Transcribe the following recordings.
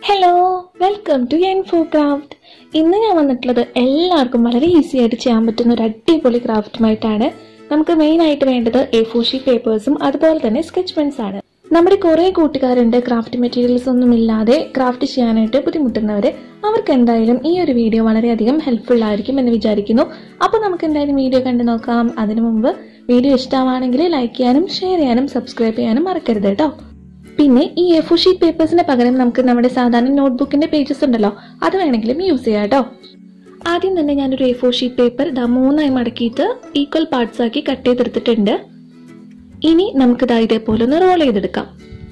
hello welcome to എൻഫോ craft ഇന്ന് ഞാൻ വന്നിട്ടുള്ളത് എല്ലാവർക്കും വളരെ ഈസി ആയിട്ട് ചെയ്യാൻ പറ്റുന്ന ഒരു അടിപൊളി ക്രാഫ്റ്റുമായിട്ടാണ് നമുക്ക് മെയിൻ ആയിട്ട് വേണ്ടത് എ ഫോർ ഷീറ്റ് പേപ്പേഴ്സും അതുപോലെ തന്നെ സ്കെച്ച് പെൻസ് ആണ് നമ്മുടെ കുറേ കൂട്ടുകാരുണ്ട് ക്രാഫ്റ്റ് മെറ്റീരിയൽസ് ഒന്നും ഇല്ലാതെ ക്രാഫ്റ്റ് ചെയ്യാനായിട്ട് ബുദ്ധിമുട്ടുന്നവർ അവർക്ക് എന്തായാലും ഈ ഒരു വീഡിയോ വളരെയധികം ഹെൽപ്ഫുൾ ആയിരിക്കും എന്ന് വിചാരിക്കുന്നു അപ്പോൾ നമുക്ക് എന്തായാലും വീഡിയോ കണ്ടു നോക്കാം അതിനു മുമ്പ് വീഡിയോ ഇഷ്ടമാണെങ്കിൽ ലൈക്ക് ചെയ്യാനും ഷെയർ ചെയ്യാനും സബ്സ്ക്രൈബ് ചെയ്യാനും മറക്കരുത് കേട്ടോ പിന്നെ ഈ എ ഫോർ ഷീറ്റ് പേപ്പേഴ്സിന് പകരം നമുക്ക് നമ്മുടെ സാധാരണ നോട്ട്ബുക്കിന്റെ പേജസ് ഉണ്ടല്ലോ അത് വേണമെങ്കിലും യൂസ് ചെയ്യാം കേട്ടോ ആദ്യം തന്നെ ഞാനൊരു എ ഫോർ ഷീറ്റ് പേപ്പർ ഇതാ മൂന്നായി മടക്കിയിട്ട് ഈക്വൽ പാർട്സ് ആക്കി കട്ട് ചെയ്തെടുത്തിട്ടുണ്ട് ഇനി നമുക്ക് ഇതാ ഇതേപോലെ ഒന്ന് റോൾ ചെയ്തെടുക്കാം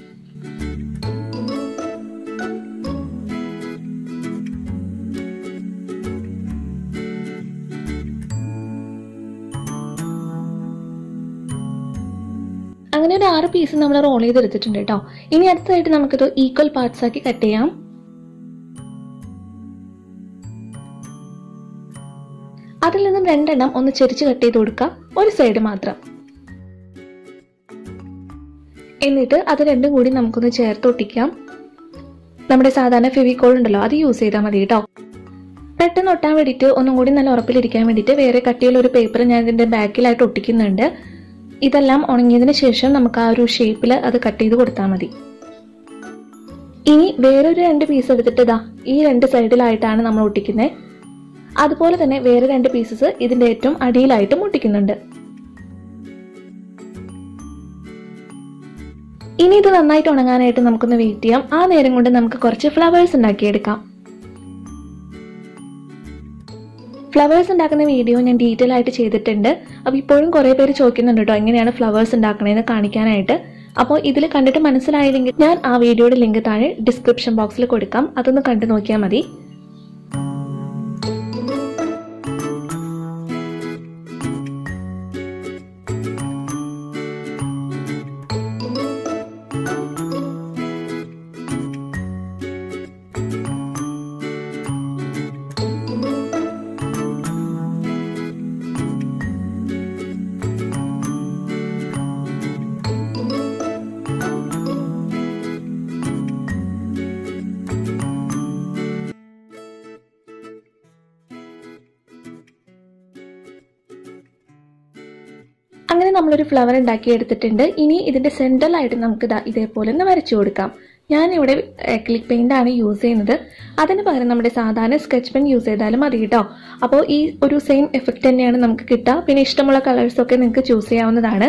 അങ്ങനെ ഒരു ആറ് പീസ് നമ്മൾ റോൾ ചെയ്തെടുത്തിട്ടുണ്ട് കേട്ടോ ഇനി അടുത്തതായിട്ട് നമുക്കിത് ഈക്വൽ പാർട്സ് ആക്കി കട്ട് ചെയ്യാം അതിൽ നിന്നും രണ്ടെണ്ണം ഒന്ന് ചെരിച്ച് കട്ട് ചെയ്ത് കൊടുക്കാം ഒരു സൈഡ് മാത്രം എന്നിട്ട് അത് രണ്ടും കൂടി നമുക്കൊന്ന് ചേർത്ത് ഒട്ടിക്കാം നമ്മുടെ സാധാരണ ഫെവിക്കോൾ ഉണ്ടല്ലോ അത് യൂസ് ചെയ്താൽ മതി കേട്ടോ പെട്ടെന്ന് ഒട്ടാൻ വേണ്ടിയിട്ട് ഒന്നും കൂടി നല്ല ഉറപ്പിലിരിക്കാൻ വേണ്ടിയിട്ട് വേറെ കട്ടിയുള്ള ഒരു പേപ്പർ ഞാൻ ഇതിന്റെ ബാക്കിലായിട്ട് ഒട്ടിക്കുന്നുണ്ട് ഇതെല്ലാം ഉണങ്ങിയതിന് ശേഷം നമുക്ക് ആ ഒരു ഷേപ്പിൽ അത് കട്ട് ചെയ്ത് കൊടുത്താൽ മതി ഇനി വേറൊരു രണ്ട് പീസ് എടുത്തിട്ട് ഇതാ ഈ രണ്ട് സൈഡിലായിട്ടാണ് നമ്മൾ ഒട്ടിക്കുന്നത് അതുപോലെ തന്നെ വേറെ രണ്ട് പീസസ് ഇതിന്റെ ഏറ്റവും അടിയിലായിട്ടും ഒട്ടിക്കുന്നുണ്ട് ഇനി ഇത് നന്നായിട്ട് ഉണങ്ങാനായിട്ട് നമുക്കൊന്ന് വെയിറ്റ് ചെയ്യാം ആ നേരം കൊണ്ട് നമുക്ക് കുറച്ച് ഫ്ലവേഴ്സ് ഉണ്ടാക്കിയെടുക്കാം ഫ്ലവേഴ്സ് ഉണ്ടാക്കുന്ന വീഡിയോ ഞാൻ ഡീറ്റെയിൽ ആയിട്ട് ചെയ്തിട്ടുണ്ട് അപ്പോൾ ഇപ്പോഴും കുറേ പേര് ചോദിക്കുന്നുണ്ട് കേട്ടോ എങ്ങനെയാണ് ഫ്ലവേഴ്സ് ഉണ്ടാക്കണതെന്ന് കാണിക്കാനായിട്ട് അപ്പോൾ ഇതിൽ കണ്ടിട്ട് മനസ്സിലായില്ലെങ്കിൽ ഞാൻ ആ വീഡിയോയുടെ ലിങ്ക് താഴെ ഡിസ്ക്രിപ്ഷൻ ബോക്സിൽ കൊടുക്കാം അതൊന്ന് കണ്ടു നോക്കിയാൽ മതി അങ്ങനെ നമ്മളൊരു ഫ്ലവർ ഉണ്ടാക്കി എടുത്തിട്ടുണ്ട് ഇനി ഇതിന്റെ സെൻട്രലായിട്ട് നമുക്ക് ഇതാ ഇതേപോലെ ഒന്ന് വരച്ചു കൊടുക്കാം ഞാനിവിടെ ക്ലിക്ക് പെയിന്റ് ആണ് യൂസ് ചെയ്യുന്നത് അതിന് പകരം നമ്മുടെ സാധാരണ സ്കെച്ച് പെൻ യൂസ് ചെയ്താലും മതി കേട്ടോ അപ്പോൾ ഈ ഒരു സെയിം എഫക്റ്റ് തന്നെയാണ് നമുക്ക് കിട്ടുക പിന്നെ ഇഷ്ടമുള്ള കളേഴ്സ് ഒക്കെ നിങ്ങൾക്ക് ചൂസ് ചെയ്യാവുന്നതാണ്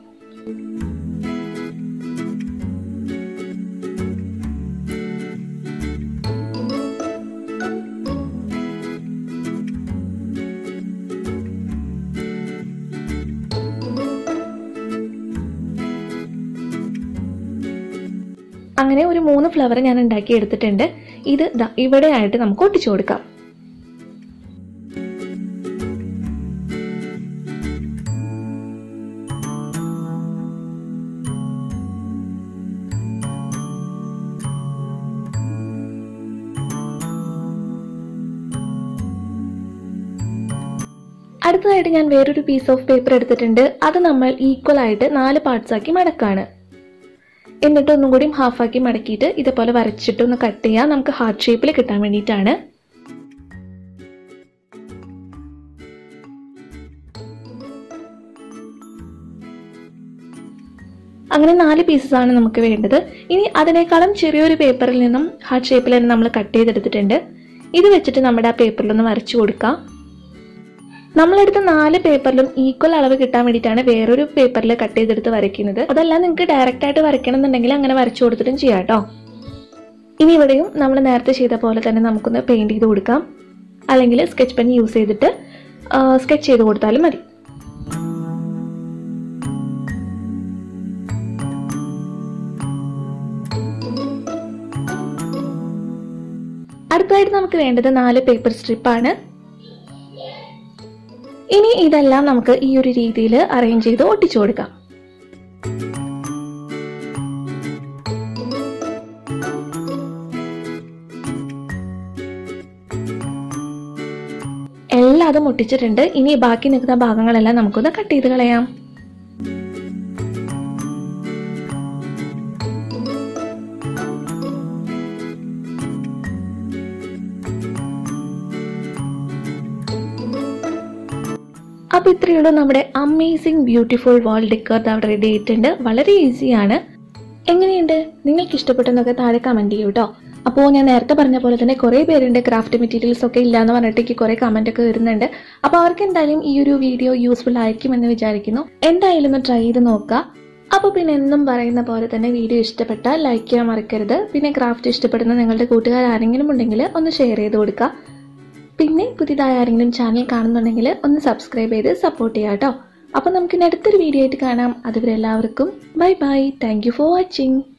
അങ്ങനെ ഒരു മൂന്ന് ഫ്ലവർ ഞാൻ ഉണ്ടാക്കി എടുത്തിട്ടുണ്ട് ഇത് ദാ ഇവിടെയായിട്ട് നമുക്ക് ഒട്ടിച്ചു കൊടുക്കാം അടുത്തതായിട്ട് ഞാൻ വേറൊരു പീസ് ഓഫ് പേപ്പർ എടുത്തിട്ടുണ്ട് അത് നമ്മൾ ഈക്വൽ ആയിട്ട് നാല് പാർട്സ് ആക്കി മടക്കാണ് എന്നിട്ട് ഒന്നും കൂടി ഹാഫാക്കി മടക്കിയിട്ട് ഇതേപോലെ വരച്ചിട്ട് ഒന്ന് കട്ട് ചെയ്യാം നമുക്ക് ഹാർട്ട് ഷേപ്പിൽ കിട്ടാൻ വേണ്ടിയിട്ടാണ് അങ്ങനെ നാല് പീസസ് ആണ് നമുക്ക് വേണ്ടത് ഇനി അതിനേക്കാളും ചെറിയൊരു പേപ്പറിൽ നിന്നും ഹാർട്ട് ഷേപ്പിൽ തന്നെ നമ്മൾ കട്ട് ചെയ്തെടുത്തിട്ടുണ്ട് ഇത് വെച്ചിട്ട് നമ്മുടെ ആ പേപ്പറിലൊന്ന് വരച്ചു കൊടുക്കാം നമ്മളെടുത്ത നാല് പേപ്പറിലും ഈക്വൽ അളവ് കിട്ടാൻ വേണ്ടിയിട്ടാണ് വേറൊരു പേപ്പറിൽ കട്ട് ചെയ്തെടുത്ത് വരയ്ക്കുന്നത് അതല്ല നിങ്ങൾക്ക് ഡയറക്റ്റ് ആയിട്ട് വരയ്ക്കണം എന്നുണ്ടെങ്കിൽ അങ്ങനെ വരച്ചു കൊടുത്തിട്ടും ചെയ്യാം കേട്ടോ ഇനി ഇവിടെയും നമ്മൾ നേരത്തെ ചെയ്ത പോലെ തന്നെ നമുക്കൊന്ന് പെയിന്റ് ചെയ്ത് കൊടുക്കാം അല്ലെങ്കിൽ സ്കെച്ച് പെൻ യൂസ് ചെയ്തിട്ട് സ്കെച്ച് ചെയ്ത് കൊടുത്താലും മതി അടുത്തതായിട്ട് നമുക്ക് വേണ്ടത് നാല് പേപ്പർ സ്ട്രിപ്പാണ് ഇനി ഇതെല്ലാം നമുക്ക് ഈ ഒരു രീതിയിൽ അറേഞ്ച് ചെയ്ത് ഒട്ടിച്ചു കൊടുക്കാം എല്ലാം അത് മുട്ടിച്ചിട്ടുണ്ട് ഇനി ബാക്കി നിൽക്കുന്ന ഭാഗങ്ങളെല്ലാം നമുക്കൊന്ന് കട്ട് ചെയ്ത് കളയാം അപ്പോൾ ഇത്രയേ ഉള്ളൂ നമ്മുടെ അമേസിങ് ബ്യൂട്ടിഫുൾ വാൾ ഡെക്കർ അവിടെ റെഡി ആയിട്ടുണ്ട് വളരെ ഈസിയാണ് എങ്ങനെയുണ്ട് നിങ്ങൾക്ക് ഇഷ്ടപ്പെട്ടെന്നൊക്കെ താഴെ കമൻറ്റ് ചെയ്യൂ കേട്ടോ അപ്പോൾ ഞാൻ നേരത്തെ പറഞ്ഞ പോലെ തന്നെ കുറേ പേരുണ്ട് ക്രാഫ്റ്റ് മെറ്റീരിയൽസ് ഒക്കെ ഇല്ലാന്ന് പറഞ്ഞിട്ടേക്ക് കുറേ കമൻ്റ് ഒക്കെ വരുന്നുണ്ട് അപ്പോൾ അവർക്ക് എന്തായാലും ഈ ഒരു വീഡിയോ യൂസ്ഫുൾ ആയിരിക്കുമെന്ന് വിചാരിക്കുന്നു എന്തായാലും ഒന്ന് ട്രൈ ചെയ്ത് നോക്കുക അപ്പോൾ പിന്നെ എന്നും പറയുന്ന പോലെ തന്നെ വീഡിയോ ഇഷ്ടപ്പെട്ടാൽ ലൈക്ക് ചെയ്യാൻ മറക്കരുത് പിന്നെ ക്രാഫ്റ്റ് ഇഷ്ടപ്പെടുന്ന നിങ്ങളുടെ കൂട്ടുകാർ ആരെങ്കിലും ഉണ്ടെങ്കിൽ ഒന്ന് ഷെയർ ചെയ്ത് കൊടുക്കുക പിന്നെ പുതിയതായ ആരെങ്കിലും ചാനൽ കാണുന്നുണ്ടെങ്കിൽ ഒന്ന് സബ്സ്ക്രൈബ് ചെയ്ത് സപ്പോർട്ട് ചെയ്യാം കേട്ടോ അപ്പോൾ നമുക്ക് ഇനി അടുത്തൊരു വീഡിയോ ആയിട്ട് കാണാം അതുവരെ എല്ലാവർക്കും bye bye thank you for watching